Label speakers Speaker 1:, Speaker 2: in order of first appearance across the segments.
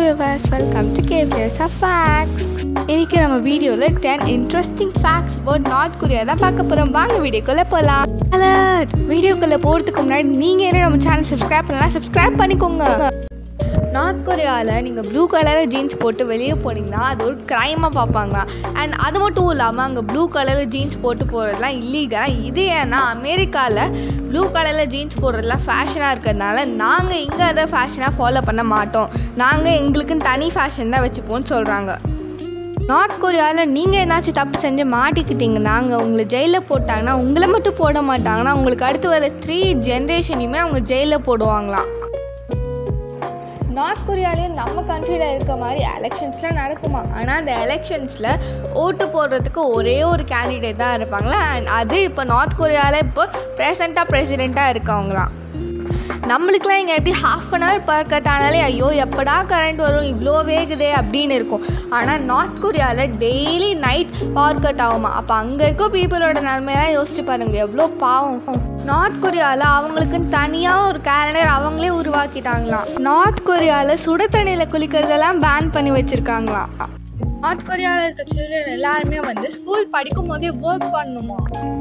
Speaker 1: viewers welcome to KBS facts இன்னைக்கு நம்ம வீடியோவில் ten interesting facts about North Korea தான் பார்க்க போகிறோம் வாங்க வீடியோக்குள்ளே போகலாம் அலர்ட் வீடியோக்குள்ளே போகிறதுக்கு முன்னாடி நீங்கள் என்ன நம்ம சேனல் சப்ஸ்கிரைப் பண்ணலாம் சப்ஸ்கிரைப் பண்ணிக்கோங்க நார்த் கொரியாவில் நீங்கள் ப்ளூ கலரில் ஜீன்ஸ் போட்டு வெளியே போனீங்கன்னா அது ஒரு க்ரைமாக பார்ப்பாங்க அண்ட் அது மட்டும் இல்லாமல் அங்கே ப்ளூ கலரில் ஜீன்ஸ் போட்டு போகிறதுலாம் இல்லீகல் இது ஏன்னா அமெரிக்காவில் ப்ளூ கலரில் ஜீன்ஸ் போடுறதுலாம் ஃபேஷனாக இருக்கிறதுனால நாங்கள் இங்கே அதை ஃபேஷனாக ஃபாலோ பண்ண மாட்டோம் நாங்கள் எங்களுக்குன்னு தனி ஃபேஷன் தான் வச்சுப்போம்னு சொல்கிறாங்க நார்த் கொரியாவில் நீங்கள் ஏதாச்சும் தப்பு செஞ்சு மாட்டிக்கிட்டீங்கன்னா அங்கே உங்களை ஜெயிலில் போட்டாங்கன்னா உங்களை மட்டும் போட மாட்டாங்கன்னா உங்களுக்கு அடுத்து வர த்ரீ ஜென்ரேஷனையுமே அவங்க ஜெயிலில் போடுவாங்களாம் நார்த் கொரியாலேயும் நம்ம கண்ட்ரியில் இருக்க மாதிரி எலெக்ஷன்ஸ்லாம் நடக்குமா ஆனால் அந்த எலெக்ஷன்ஸில் ஓட்டு போடுறதுக்கு ஒரே ஒரு கேண்டிடேட் தான் இருப்பாங்களா அண்ட் அது இப்போ நார்த் கொரியாவில் இப்போ ப்ரெசண்ட்டாக பிரசிடெண்ட்டாக இருக்கவங்களாம் நம்மளுக்குலாம் இங்கே எப்படி half an hour power cut ஆனாலே ஐயோ எப்படா கரண்ட் வரும் இவ்வளோ வேகுதே அப்படின்னு இருக்கும் ஆனால் நார்த் கொரியாவில் டெய்லி நைட் பவர் கட் ஆகுமா அப்போ அங்கே இருக்க பீப்புளோட நிலமையெல்லாம் யோசிச்சு பாருங்க எவ்வளோ பாவம் நார்த் கொரியாவில் அவங்களுக்குன்னு தனியாக ஒரு கேலண்டர் அவங்களே உருவாக்கிட்டாங்களாம் நார்த் கொரியாவில் சுட தண்ணியில் குளிக்கிறதெல்லாம் பேன் பண்ணி வச்சுருக்காங்களாம் நார்த் கொரியாவில் இருக்க சில்ட்ரன் எல்லாருமே வந்து ஸ்கூல் படிக்கும் போதே ஒர்க் பண்ணணுமா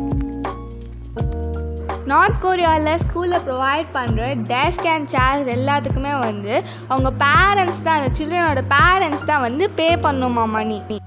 Speaker 1: நார்த் கொரியாவில் ஸ்கூலில் ப்ரொவைட் பண்ணுற டெஸ்க் அண்ட் சேர்ஸ் எல்லாத்துக்குமே வந்து அவங்க பேரண்ட்ஸ் தான் அந்த சில்ட்ரனோட பேரண்ட்ஸ் தான் வந்து பே பண்ணுமா மணி